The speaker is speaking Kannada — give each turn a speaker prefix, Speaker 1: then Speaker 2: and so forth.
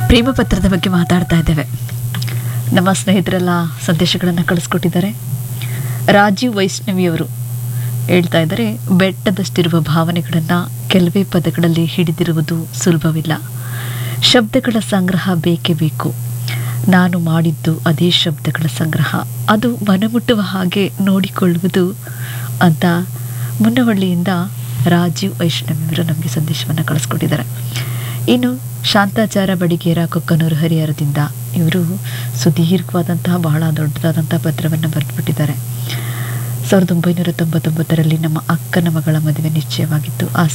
Speaker 1: ಪ್ರೇಮ ಪತ್ರದ ಬಗ್ಗೆ ಮಾತಾಡ್ತಾ ಇದ್ದೇವೆ ನಮ್ಮ ಸ್ನೇಹಿತರೆಲ್ಲ ಸಂದೇಶಗಳನ್ನು ಕಳಿಸ್ಕೊಟ್ಟಿದ್ದಾರೆ ರಾಜೀವ್ ವೈಷ್ಣವಿಯವರು ಹೇಳ್ತಾ ಇದ್ದಾರೆ ಬೆಟ್ಟದಷ್ಟಿರುವ ಭಾವನೆಗಳನ್ನು ಕೆಲವೇ ಪದಗಳಲ್ಲಿ ಹಿಡಿದಿರುವುದು ಸುಲಭವಿಲ್ಲ ಶಬ್ದಗಳ ಸಂಗ್ರಹ ಬೇಕೇ ಬೇಕು ನಾನು ಮಾಡಿದ್ದು ಅದೇ ಶಬ್ದಗಳ ಸಂಗ್ರಹ ಅದು ಮನಮುಟ್ಟುವ ಹಾಗೆ ನೋಡಿಕೊಳ್ಳುವುದು ಅಂತ ಮುನ್ನವಳ್ಳಿಯಿಂದ ರಾಜೀವ್ ವೈಷ್ಣವಿಯವರು ನಮಗೆ ಸಂದೇಶವನ್ನು ಕಳಿಸ್ಕೊಟ್ಟಿದ್ದಾರೆ ಇನ್ನು ಶಾಂತಾಚಾರ ಬಡಿಗೇರ ಕೊಕ್ಕನೂರು ಹರಿಹರದಿಂದ ಇವರು ಸುದೀರ್ಘವಾದಂತಹ ಬಹಳ ದೊಡ್ಡದಾದಂತಹ ಪತ್ರವನ್ನು ಬರೆದುಬಿಟ್ಟಿದ್ದಾರೆ ಸಾವಿರದ ಒಂಬೈನೂರ ತೊಂಬತ್ತೊಂಬತ್ತರಲ್ಲಿ ನಮ್ಮ ಅಕ್ಕನ ಮಗಳ ಮದುವೆ ನಿಶ್ಚಯವಾಗಿತ್ತು ಆ